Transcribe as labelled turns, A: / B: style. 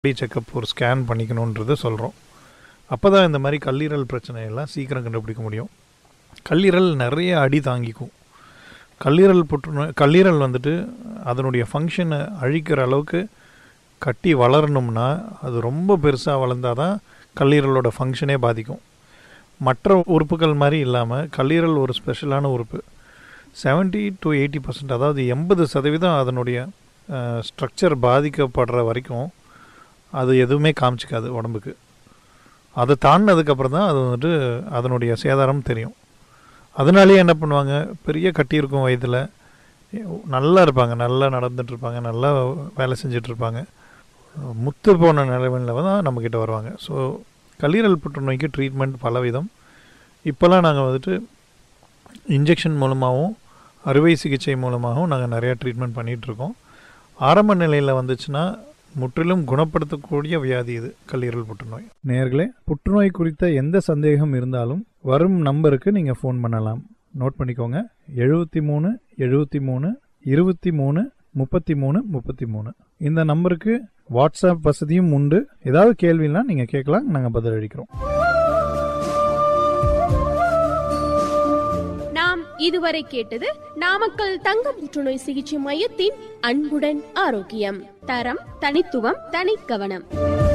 A: body checkup ஒரு scan பண்ணிக்கணுன்றதை சொல்கிறோம் அப்போ தான் இந்த மாதிரி கல்லீரல் பிரச்சனையெல்லாம் சீக்கிரம் கண்டுபிடிக்க முடியும் கல்லீரல் நிறைய அடி தாங்கிக்கும் கல்லீரல் புற்றுநோய் கல்லீரல் வந்துட்டு அதனுடைய ஃபங்க்ஷனை அழிக்கிற அளவுக்கு கட்டி வளரணும்னா அது ரொம்ப பெருசாக வளர்ந்தால் தான் கல்லீரலோட ஃபங்க்ஷனே பாதிக்கும் மற்ற உறுப்புகள் மாதிரி இல்லாமல் கல்லீரல் ஒரு ஸ்பெஷலான உறுப்பு 70 டு எயிட்டி பர்சன்ட் அதாவது எண்பது சதவீதம் அதனுடைய ஸ்ட்ரக்சர் பாதிக்கப்படுற வரைக்கும் அது எதுவுமே காமிச்சிக்காது உடம்புக்கு அதை தாண்டினதுக்கப்புறம் தான் அது வந்துட்டு அதனுடைய சேதாரம் தெரியும் அதனாலேயே என்ன பண்ணுவாங்க பெரிய கட்டி இருக்கும் வயதில் நல்லா இருப்பாங்க நல்லா நடந்துட்டு இருப்பாங்க நல்லா வேலை செஞ்சுட்டு இருப்பாங்க முத்து போன நிலைமையில் தான் நம்மக்கிட்ட வருவாங்க ஸோ கல்லீரல் புற்றுநோய்க்கு ட்ரீட்மெண்ட் பலவிதம் இப்போல்லாம் நாங்கள் வந்துட்டு இன்ஜெக்ஷன் மூலமாகவும் அறுவை சிகிச்சை மூலமாகவும் நாங்கள் நிறையா ட்ரீட்மெண்ட் பண்ணிகிட்ருக்கோம் ஆரம்ப நிலையில் வந்துச்சுன்னா முற்றிலும் குணப்படுத்தக்கூடிய வியாதி இது கல்லீரல் புற்றுநோய் நேர்களே புற்றுநோய் குறித்த எந்த சந்தேகம் இருந்தாலும் வரும் நம்பருக்கு நீங்கள் ஃபோன் பண்ணலாம் நோட் பண்ணிக்கோங்க எழுபத்தி மூணு எழுபத்தி மூணு இருபத்தி மூணு முப்பத்தி மூணு முப்பத்தி மூணு இந்த நம்பருக்கு வாட்ஸ்அப் வசதியும் உண்டு ஏதாவது கேள்வினா நீங்கள் கேட்கலாம் நாங்கள் பதிலளிக்கிறோம்
B: நாம் இதுவரை கேட்டது நாமக்கல் தங்க புற்றுநோய் சிகிச்சை மையத்தின் அன்புடன் ஆரோக்கியம் தரம் தனித்துவம் தனிக்கவனம்